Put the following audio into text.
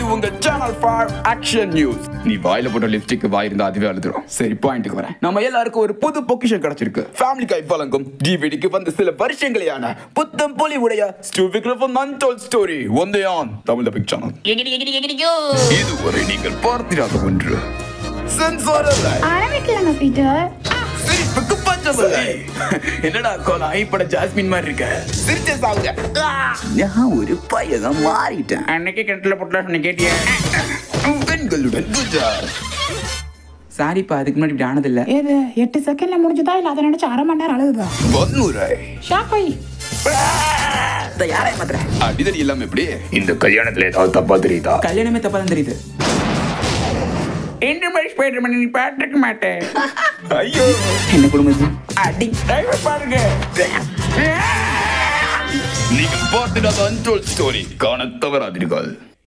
உங்க channel for action news நீ வாயில போட்ட லிப்ஸ்டிக் வாய் இருந்தா அதுவே அழுதுரும் சரி பாயிண்ட்டுக்கு வரேன் நம்ம எல்லாருக்கும் ஒரு புது பொக்கிஷன் கிடைச்சிருக்கு ஃபேமிலி கை வழங்கும் டிவிடிக்கு வந்து சில வருஷங்களேயான புத்தம் பொலிவுடைய ஸ்டூபிகிரஃபம் அன்டோல் ஸ்டோரி ஒந்தையான் தமிழ் டபிக் சேனல் எகிரி எகிரி எகிரியோ இதுவரை நீங்கள் பார்த்திராத ஒன்று சென்சார் அல்ல ஆரம்பிக்கலாங்க பீட்டர் சிரிப்புக்கு பஞ்சமில்லை என்னடா கோலா ஐப்பட ஜாஸ்மின் மாதிரி இருக்க சிரிச்ச சாவுங்க நான் ஒரு பையன் மாறிட்டேன் அன்னைக்கு கிணத்துல போட்டா சொன்ன கேட்டியா பெண்களுடன் குஜார் சாரிப்பா அதுக்கு முன்னாடி இப்படி ஆனதில்ல ஏது எட்டு செகண்ட்ல முடிஞ்சதா இல்ல அதை நினைச்சு அரை மணி நேரம் அழுகுதா வன்முறை ஷாக் ஆகி யாரை மாத்திர அடிதடி இல்லாம எப்படி இந்த கல்யாணத்துல ஏதாவது தப்பா தெரியுதா கல்யாணமே தப்பா தான் தெரியுது இன்று மாதிரி ஸ்பைடர் பண்ணி நீ பாட்டுக்க மாட்டேன் ஐயோ என்ன குடும்பம் அடி டிரைவர் பாருங்க நீங்கள் பார்த்திடாத அன்டோல் ஸ்டோரி காண தவறாதீர்கள்